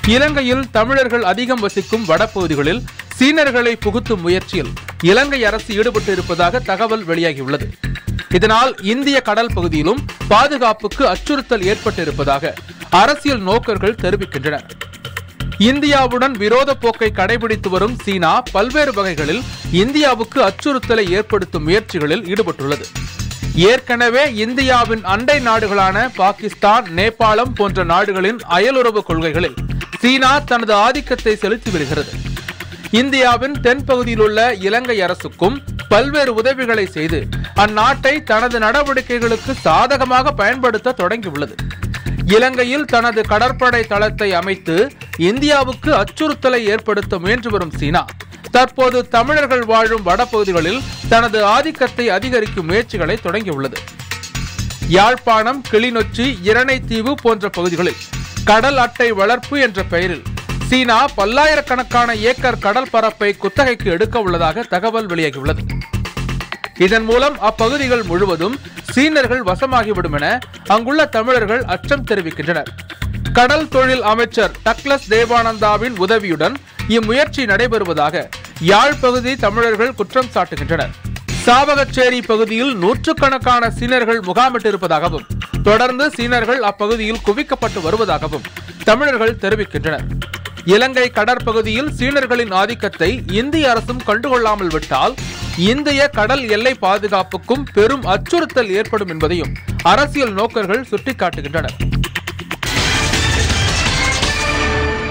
இலங்கையில் தமிழர்கள் அதிகம் வசிக்கும் வடபகுதிகளில் சீனர்களை புகுத்தும் முயற்சியில் இலங்கை அரசு ஈடுபட்டு இருப்பதாக தகவல் வெளியாகியுள்ளது இதனால் இந்திய கடல் பகுதியிலும் பாதுகாப்புக்கு அச்சுறுத்தல் ஏற்பட்டிருப்பதாக அரசியல் நோக்கர்கள் தெரிவிக்கின்றனர் இந்தியாவுடன் விரோத போக்கை கடைபிடித்து வரும் சீனா பல்வேறு வகைகளில் இந்தியாவுக்கு அச்சுறுத்தலை ஏற்படுத்தும் முயற்சிகளில் ஈடுபட்டுள்ளது ஏற்கனவே இந்தியாவின் அண்டை நாடுகளான பாகிஸ்தான் நேபாளம் போன்ற நாடுகளின் அயலுறவு கொள்கைகளில் சீனா தனது ஆதிக்கத்தை செலுத்தி வருகிறது இந்தியாவின் தென்பகுதியில் உள்ள இலங்கை அரசுக்கும் பல்வேறு உதவிகளை செய்து அந்நாட்டை தனது நடவடிக்கைகளுக்கு சாதகமாக பயன்படுத்த தொடங்கியுள்ளது இலங்கையில் தனது கடற்படை தளத்தை அமைத்து இந்தியாவுக்கு அச்சுறுத்தலை ஏற்படுத்த முயன்று வரும் சீனா தற்போது தமிழர்கள் வாழும் வடபகுதிகளில் தனது ஆதிக்கத்தை அதிகரிக்கும் முயற்சிகளை தொடங்கியுள்ளது யாழ்ப்பாணம் கிளிநொச்சி இரணைத்தீவு போன்ற பகுதிகளில் கடல் அட்டை வளர்ப்பு என்ற பெயரில் சீனா பல்லாயிரக்கணக்கான ஏக்கர் கடல் பரப்பை குத்தகைக்கு எடுக்க உள்ளதாக தகவல் வெளியாகியுள்ளது இதன் மூலம் அப்பகுதிகள் முழுவதும் சீனர்கள் வசமாகிவிடும் என அங்குள்ள தமிழர்கள் அச்சம் தெரிவிக்கின்றனர் கடல் தொழில் அமைச்சர் டக்ளஸ் தேவானந்தாவின் உதவியுடன் இம்முயற்சி நடைபெறுவதாக யாழ் பகுதி தமிழர்கள் குற்றம் சாட்டுகின்றனர் சாவகச்சேரி பகுதியில் நூற்றுக்கணக்கான சீனர்கள் முகாமிட்டிருப்பதாகவும் தொடர்ந்து சீனர்கள் அப்பகுதியில் குவிக்கப்பட்டு வருவதாகவும் தமிழர்கள் தெரிவிக்கின்றனர் இலங்கை கடற்பகுதியில் சீனர்களின் ஆதிக்கத்தை இந்திய அரசும் கண்டுகொள்ளாமல் விட்டால் இந்திய கடல் எல்லை பாதுகாப்புக்கும் பெரும் அச்சுறுத்தல் ஏற்படும் என்பதையும் அரசியல் நோக்கர்கள் சுட்டிக்காட்டுகின்றனர்